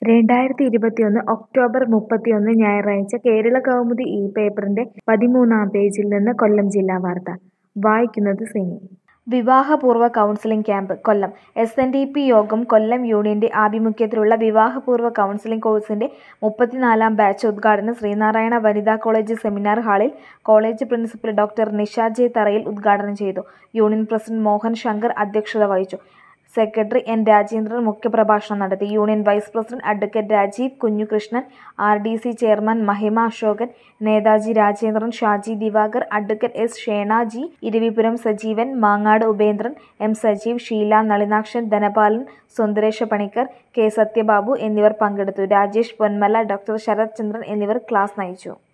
രണ്ടായിരത്തി ഇരുപത്തിയൊന്ന് ഒക്ടോബർ മുപ്പത്തിയൊന്ന് ഞായറാഴ്ച കേരള കൗമുദി ഈ പേപ്പറിന്റെ പതിമൂന്നാം പേജിൽ നിന്ന് കൊല്ലം ജില്ലാ വാർത്ത വായിക്കുന്നത് സിനി വിവാഹപൂർവ്വ counselling camp Kollam S N D P യോഗം കൊല്ലം യൂണിയന്റെ ആഭിമുഖ്യത്തിലുള്ള വിവാഹപൂർവ്വ കൗൺസിലിംഗ് കോഴ്സിന്റെ മുപ്പത്തിനാലാം ബാച്ച് ഉദ്ഘാടനം ശ്രീനാരായണ വനിതാ കോളേജ് സെമിനാർ ഹാളിൽ college principal doctor Nisha J Tharayil ഉദ്ഘാടനം ചെയ്തു യൂണിയൻ പ്രസിഡന്റ് മോഹൻ ശങ്കർ അധ്യക്ഷത വഹിച്ചു സെക്രട്ടറി എൻ രാജേന്ദ്രൻ മുഖ്യപ്രഭാഷണം നടത്തി union vice president advocate Rajeev Kunjukrishnan R D C chairman Mahima Ashokan Netaji Rajendran Shaji Divakar advocate S Shenaji Eravipuram Sajeevan Mangad Upendran M Sajeev Sheela Nalinakshan Dhanapalan Sundaresa Panicker K Sathyababu എന്നിവർ പങ്കെടുത്തു രാജേഷ് പൊന്മല ഡോക്ടർ ശരത് ചന്ദ്രൻ എന്നിവർ ക്ലാസ് നയിച്ചു